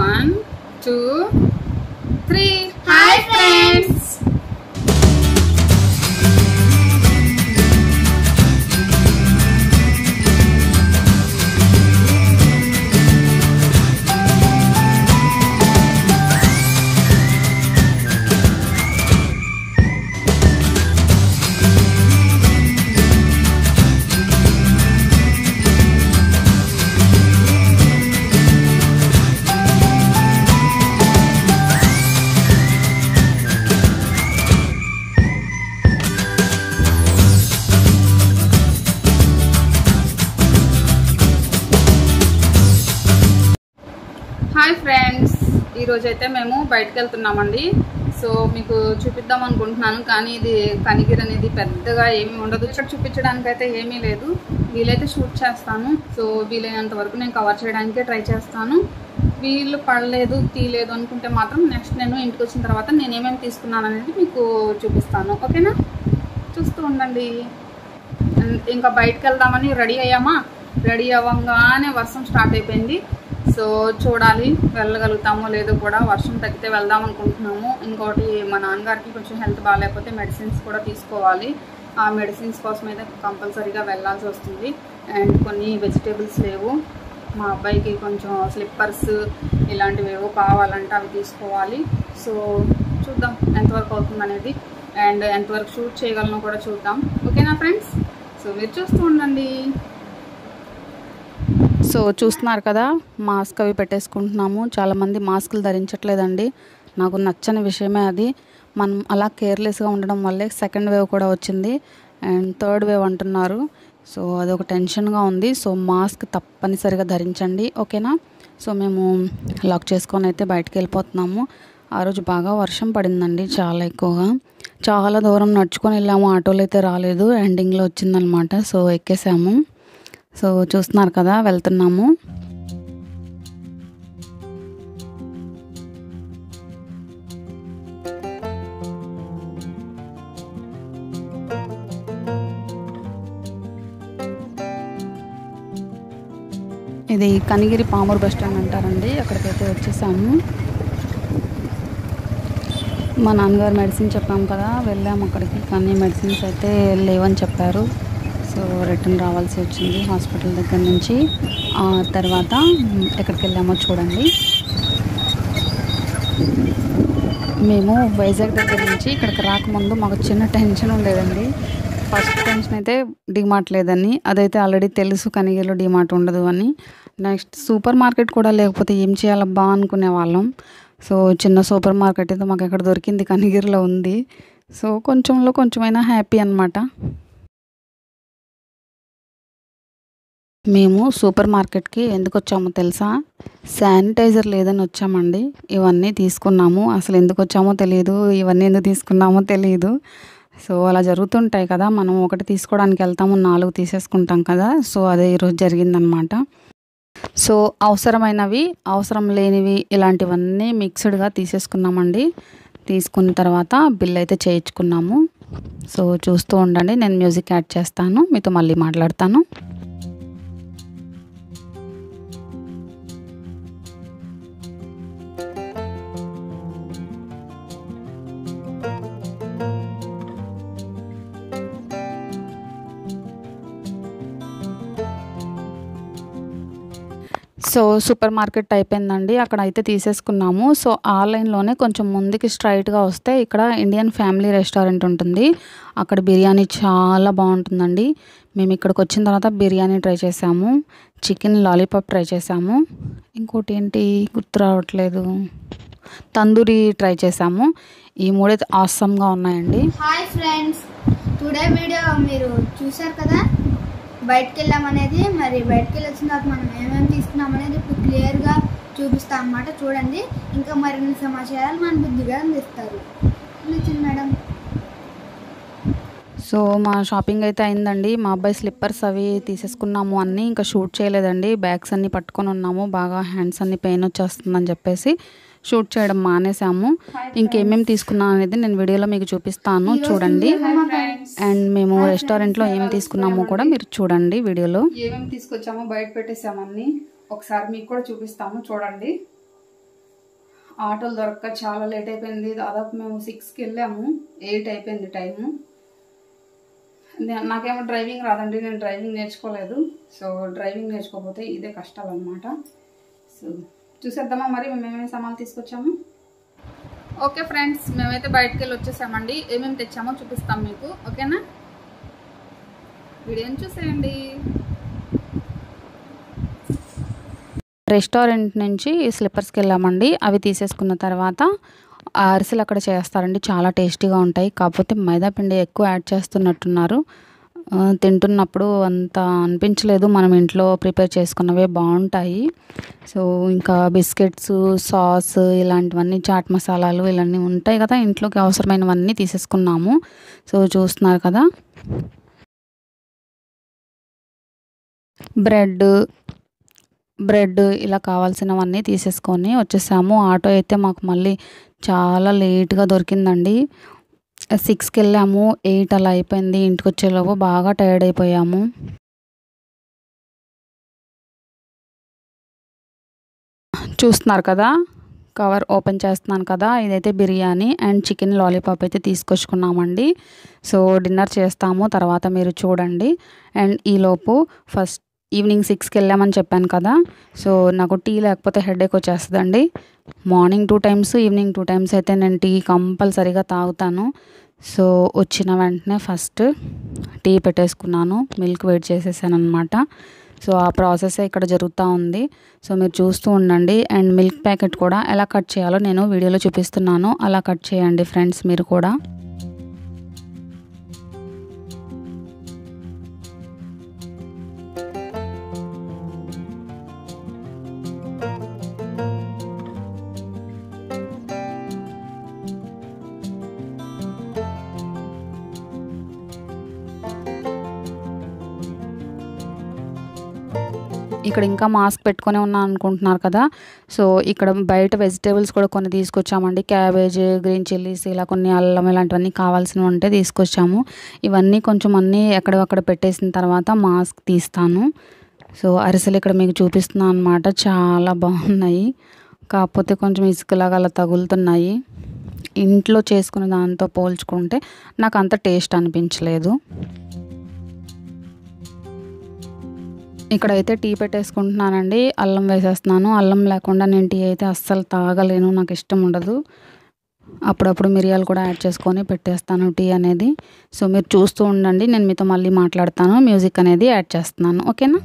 one two three hi friends hi friends ఈరోజు అయితే మేము బయటకు వెళ్తున్నామండి సో మీకు చూపిద్దాం అనుకుంటున్నాను కానీ ఇది కనిగిరి అనేది పెద్దగా ఏమీ ఉండదు ఇక్కడ చూపించడానికి అయితే ఏమీ లేదు వీలైతే షూట్ చేస్తాను సో వీలైనంత వరకు నేను కవర్ చేయడానికే ట్రై చేస్తాను వీళ్ళు పడలేదు తీయలేదు అనుకుంటే మాత్రం నెక్స్ట్ నేను ఇంటికి వచ్చిన తర్వాత నేను ఏమేమి తీసుకున్నాను అనేది మీకు చూపిస్తాను ఓకేనా చూస్తూ ఉండండి ఇంకా బయటకు వెళ్దామని రెడీ అయ్యామా రెడీ అవ్వగానే వర్షం స్టార్ట్ అయిపోయింది సో చూడాలి వెళ్ళగలుగుతామో లేదో కూడా వర్షం తగ్గితే వెళ్దాం అనుకుంటున్నాము ఇంకోటి మా నాన్నగారికి కొంచెం హెల్త్ బాగాలేకపోతే మెడిసిన్స్ కూడా తీసుకోవాలి ఆ మెడిసిన్స్ కోసం అయితే కంపల్సరీగా వెళ్ళాల్సి వస్తుంది అండ్ కొన్ని వెజిటేబుల్స్ లేవు మా అబ్బాయికి కొంచెం స్లిప్పర్స్ ఇలాంటివి ఏవో కావాలంటే అవి తీసుకోవాలి సో చూద్దాం ఎంతవరకు అవుతుంది అనేది అండ్ ఎంతవరకు షూట్ చేయగలను కూడా చూద్దాం ఓకేనా ఫ్రెండ్స్ సో మీరు చూస్తూ ఉండండి సో చూస్తున్నారు కదా మాస్క్ అవి పెట్టేసుకుంటున్నాము చాలామంది మాస్కులు ధరించట్లేదండి నాకు నచ్చని విషయమే అది మనం అలా కేర్లెస్గా ఉండడం వల్లే సెకండ్ వేవ్ కూడా వచ్చింది అండ్ థర్డ్ వేవ్ అంటున్నారు సో అదొక టెన్షన్గా ఉంది సో మాస్క్ తప్పనిసరిగా ధరించండి ఓకేనా సో మేము లాక్ చేసుకొని అయితే బయటకు వెళ్ళిపోతున్నాము ఆ రోజు బాగా వర్షం పడిందండి చాలా ఎక్కువగా చాలా దూరం నడుచుకొని వెళ్ళాము ఆటోలు అయితే రాలేదు ఎండింగ్లో వచ్చిందనమాట సో ఎక్కేసాము సో చూస్తున్నారు కదా వెళ్తున్నాము ఇది కనిగిరి పామూరు బస్ స్టాండ్ అంటారండి అక్కడికైతే వచ్చేసాము మా నాన్నగారు మెడిసిన్ చెప్పాము కదా వెళ్ళాము అక్కడికి కానీ మెడిసిన్స్ అయితే లేవని చెప్పారు సో రిటర్న్ రావాల్సి వచ్చింది హాస్పిటల్ దగ్గర నుంచి ఆ తర్వాత ఎక్కడికి వెళ్ళామో చూడండి మేము వైజాగ్ దగ్గర నుంచి ఇక్కడికి రాకముందు మాకు చిన్న టెన్షన్ ఉండేదండి ఫస్ట్ టెన్షన్ అయితే డిమార్ట్ లేదని అదైతే ఆల్రెడీ తెలుసు కనిగిరిలో డిమార్ట్ ఉండదు అని నెక్స్ట్ సూపర్ మార్కెట్ కూడా లేకపోతే ఏం చేయాలబ్బా అనుకునే వాళ్ళం సో చిన్న సూపర్ మార్కెట్ అయితే మాకు ఎక్కడ దొరికింది కనిగిరిలో ఉంది సో కొంచెంలో కొంచెమైనా హ్యాపీ అనమాట మేము సూపర్ మార్కెట్కి ఎందుకు వచ్చామో తెలుసా శానిటైజర్ లేదని వచ్చామండి ఇవన్నీ తీసుకున్నాము అసలు ఎందుకు వచ్చామో తెలియదు ఇవన్నీ ఎందుకు తీసుకున్నామో తెలియదు సో అలా జరుగుతుంటాయి కదా మనం ఒకటి తీసుకోవడానికి వెళ్తాము నాలుగు తీసేసుకుంటాం కదా సో అదే ఈరోజు జరిగిందనమాట సో అవసరమైనవి అవసరం లేనివి ఇలాంటివన్నీ మిక్స్డ్గా తీసేసుకున్నామండి తీసుకున్న తర్వాత బిల్ అయితే చేయించుకున్నాము సో చూస్తూ ఉండండి నేను మ్యూజిక్ యాడ్ చేస్తాను మీతో మళ్ళీ మాట్లాడతాను సో సూపర్ మార్కెట్ అయిపోయిందండి అక్కడ అయితే తీసేసుకున్నాము సో ఆన్లైన్లోనే కొంచెం ముందుకి స్ట్రైట్గా వస్తే ఇక్కడ ఇండియన్ ఫ్యామిలీ రెస్టారెంట్ ఉంటుంది అక్కడ బిర్యానీ చాలా బాగుంటుందండి మేము ఇక్కడికి వచ్చిన తర్వాత బిర్యానీ ట్రై చేసాము చికెన్ లాలీపాప్ ట్రై చేసాము ఇంకోటి ఏంటి గుర్తు రావట్లేదు తందూరి ట్రై చేసాము ఈ మూడైతే ఆసమ్గా ఉన్నాయండి హాయ్ ఫ్రెండ్స్ టుడే వీడియో మీరు చూశారు కదా బయటకు వెళ్ళామనేది మరి బయటకు వెళ్ళి వచ్చిన తర్వాత మనం ఏమేమి తీసుకున్నాం అనేది ఇప్పుడు క్లియర్గా చూపిస్తాం అన్నమాట చూడండి ఇంకా మరిన్ని సమాచారాలు మన బుద్ధిగా అందిస్తారు నితిన్ మేడం సో మా షాపింగ్ అయితే అయిందండి మా అబ్బాయి స్లిప్పర్స్ అవి తీసేసుకున్నాము అన్నీ ఇంకా షూట్ చేయలేదండి బ్యాగ్స్ అన్నీ పట్టుకొని ఉన్నాము బాగా హ్యాండ్స్ అన్ని పెయిన్ వచ్చేస్తుందని చెప్పేసి షూట్ చేయడం మానేసాము ఇంకేమేమి తీసుకున్నాం అనేది నేను వీడియోలో మీకు చూపిస్తాను చూడండి అండ్ మేము రెస్టారెంట్లో ఏం తీసుకున్నామో కూడా మీరు చూడండి వీడియోలో ఏమేమి తీసుకొచ్చామో బయట పెట్టేసాము అన్ని ఒకసారి మీకు కూడా చూపిస్తాము చూడండి ఆటోలు దొరక్క చాలా లేట్ అయిపోయింది దాదాపు మేము సిక్స్కి వెళ్ళాము ఎయిట్ అయిపోయింది టైము నే- నాకేమో డ్రైవింగ్ రాదండి నేను డ్రైవింగ్ నేర్చుకోలేదు సో డ్రైవింగ్ నేర్చుకోకపోతే ఇదే కష్టాలు అనమాట సో చూసేద్దామా మరి మేము ఏమేమి సామాన్లు తీసుకొచ్చాము ఓకే ఫ్రెండ్స్ మేమైతే బయటకు వెళ్ళి వచ్చేసామండి ఏమేమి తెచ్చామో చూపిస్తాం మీకు ఓకేనా వీడియోని చూసేయండి రెస్టారెంట్ నుంచి స్లిప్పర్స్కి వెళ్ళామండి అవి తీసేసుకున్న తర్వాత ఆ అరిసెలు అక్కడ చేస్తారండి చాలా టేస్టీగా ఉంటాయి కాకపోతే మైదా పిండి ఎక్కువ యాడ్ చేస్తున్నట్టున్నారు ఆ, తింటున్నప్పుడు అంత అనిపించలేదు మనం ఇంట్లో ప్రిపేర్ చేసుకున్నవే బాగుంటాయి సో ఇంకా బిస్కెట్స్ సాస్ ఇలాంటివన్నీ చాట్ మసాలాలు ఇలాంటివి ఉంటాయి కదా ఇంట్లోకి అవసరమైనవన్నీ తీసేసుకున్నాము సో చూస్తున్నారు కదా బ్రెడ్ బ్రెడ్ ఇలా కావాల్సినవన్నీ తీసేసుకొని వచ్చేసాము ఆటో అయితే మాకు మళ్ళీ చాలా లేట్గా దొరికిందండి సిక్స్కి వెళ్ళాము ఎయిట్ అలా అయిపోయింది ఇంటికి వచ్చేలోపు బాగా టైర్డ్ అయిపోయాము చూస్తున్నారు కదా కవర్ ఓపెన్ చేస్తున్నాను కదా ఇదైతే బిర్యానీ అండ్ చికెన్ లాలీపాప్ అయితే తీసుకొచ్చుకున్నామండి సో డిన్నర్ చేస్తాము తర్వాత మీరు చూడండి అండ్ ఈలోపు ఫస్ట్ ఈవినింగ్ సిక్స్కి వెళ్ళామని చెప్పాను కదా సో నాకు టీ లేకపోతే హెడేక్ వచ్చేస్తుందండి morning two times evening two times అయితే నేను టీ కంపల్సరీగా తాగుతాను సో వచ్చిన వెంటనే ఫస్ట్ టీ పెట్టేసుకున్నాను మిల్క్ వెయిట్ చేసేసాను అనమాట సో ఆ ప్రాసెస్ ఇక్కడ జరుగుతూ ఉంది సో మీరు చూస్తూ ఉండండి అండ్ మిల్క్ ప్యాకెట్ కూడా ఎలా కట్ చేయాలో నేను వీడియోలో చూపిస్తున్నాను అలా కట్ చేయండి ఫ్రెండ్స్ మీరు కూడా ఇక్కడ ఇంకా మాస్క్ పెట్టుకొని ఉన్నాను అనుకుంటున్నారు కదా సో ఇక్కడ బయట వెజిటేబుల్స్ కూడా కొన్ని తీసుకొచ్చామండి క్యాబేజ్ గ్రీన్ చిల్లీస్ ఇలా కొన్ని అల్లం ఇలాంటివన్నీ కావాల్సినవి ఉంటే తీసుకొచ్చాము ఇవన్నీ కొంచెం అన్నీ ఎక్కడక్కడ పెట్టేసిన తర్వాత మాస్క్ తీస్తాను సో అరిసెలు ఇక్కడ మీకు చూపిస్తున్నాను అనమాట చాలా బాగున్నాయి కాకపోతే కొంచెం ఇసుకలాగా అలా తగులుతున్నాయి ఇంట్లో చేసుకున్న దాంతో పోల్చుకుంటే నాకు అంత టేస్ట్ అనిపించలేదు ఇక్కడైతే టీ పెట్టేసుకుంటున్నానండి అల్లం వేసేస్తున్నాను అల్లం లేకుండా నేను టీ అయితే అస్సలు తాగలేను నాకు ఇష్టం ఉండదు అప్పుడప్పుడు మిరియాలు కూడా యాడ్ చేసుకొని పెట్టేస్తాను టీ అనేది సో మీరు చూస్తూ ఉండండి నేను మీతో మళ్ళీ మాట్లాడతాను మ్యూజిక్ అనేది యాడ్ చేస్తున్నాను ఓకేనా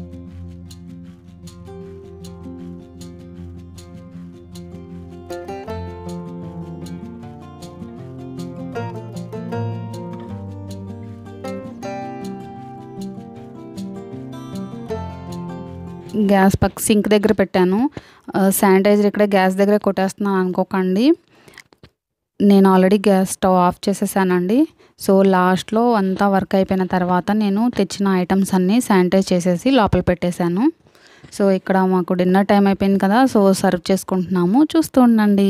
గ్యాస్ పక్క సింక్ దగ్గర పెట్టాను శానిటైజర్ ఇక్కడ గ్యాస్ దగ్గర కొట్టేస్తున్నాను అనుకోకండి నేను ఆల్రెడీ గ్యాస్ స్టవ్ ఆఫ్ చేసేసానండి సో లాస్ట్లో అంతా వర్క్ అయిపోయిన తర్వాత నేను తెచ్చిన ఐటమ్స్ అన్నీ శానిటైజ్ చేసేసి లోపల పెట్టేశాను సో ఇక్కడ మాకు డిన్నర్ టైం అయిపోయింది కదా సో సర్వ్ చేసుకుంటున్నాము చూస్తూ ఉండండి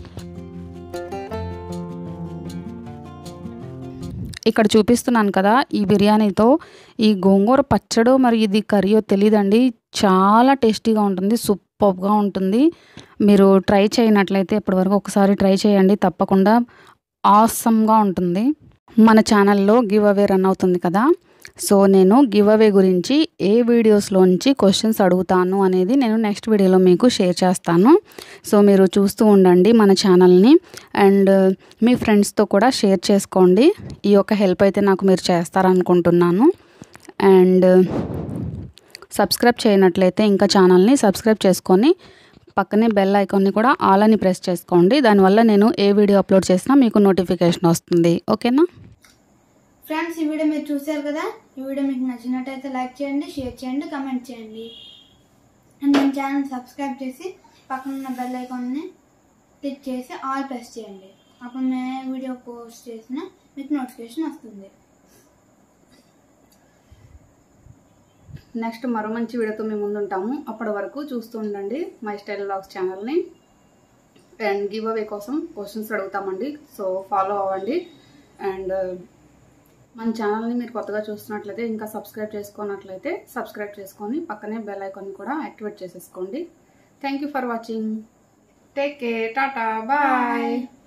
ఇక్కడ చూపిస్తున్నాను కదా ఈ బిర్యానీతో ఈ గోంగూర పచ్చడో మరి ఇది కర్రీయో తెలియదండి చాలా టేస్టీగా ఉంటుంది సూపర్గా ఉంటుంది మీరు ట్రై చేయనట్లయితే ఇప్పటివరకు ఒకసారి ట్రై చేయండి తప్పకుండా ఆసమ్గా ఉంటుంది మన ఛానల్లో గివ్ అవే రన్ అవుతుంది కదా సో నేను గివ్ అవే గురించి ఏ వీడియోస్లోంచి క్వశ్చన్స్ అడుగుతాను అనేది నేను నెక్స్ట్ వీడియోలో మీకు షేర్ చేస్తాను సో మీరు చూస్తూ ఉండండి మన ఛానల్ని అండ్ మీ ఫ్రెండ్స్తో కూడా షేర్ చేసుకోండి ఈ యొక్క హెల్ప్ అయితే నాకు మీరు చేస్తారనుకుంటున్నాను అండ్ సబ్స్క్రైబ్ చేయనట్లయితే ఇంకా ఛానల్ని సబ్స్క్రైబ్ చేసుకొని పక్కనే బెల్ ఐకాన్ని కూడా ఆల్ అని ప్రెస్ చేసుకోండి దానివల్ల నేను ఏ వీడియో అప్లోడ్ చేసినా మీకు నోటిఫికేషన్ వస్తుంది ఓకేనా ఫ్రెండ్స్ ఈ వీడియో మీరు చూశారు కదా ఈ వీడియో మీకు నచ్చినట్టయితే లైక్ చేయండి షేర్ చేయండి కమెంట్ చేయండి అండ్ మన ఛానల్ సబ్స్క్రైబ్ చేసి పక్కన ఉన్న బెల్ ఐకాన్ని క్లిక్ చేసి ఆల్ ప్రెస్ చేయండి అప్పుడు మేము ఏ వీడియో పోస్ట్ చేసినా మీకు నోటిఫికేషన్ వస్తుంది నెక్స్ట్ మరో మంచి వీడియోతో మేము ముందుంటాము అప్పటి వరకు చూస్తూ ఉండండి మై స్టైల్ బ్లాగ్స్ ఛానల్ని అండ్ గివ్ అవే కోసం క్వశ్చన్స్ అడుగుతామండి సో ఫాలో అవ్వండి అండ్ మన ఛానల్ని మీరు కొత్తగా చూస్తున్నట్లయితే ఇంకా సబ్స్క్రైబ్ చేసుకున్నట్లయితే సబ్స్క్రైబ్ చేసుకొని పక్కనే బెల్ ఐకాన్ కూడా యాక్టివేట్ చేసేసుకోండి thank you for watching take care tata bye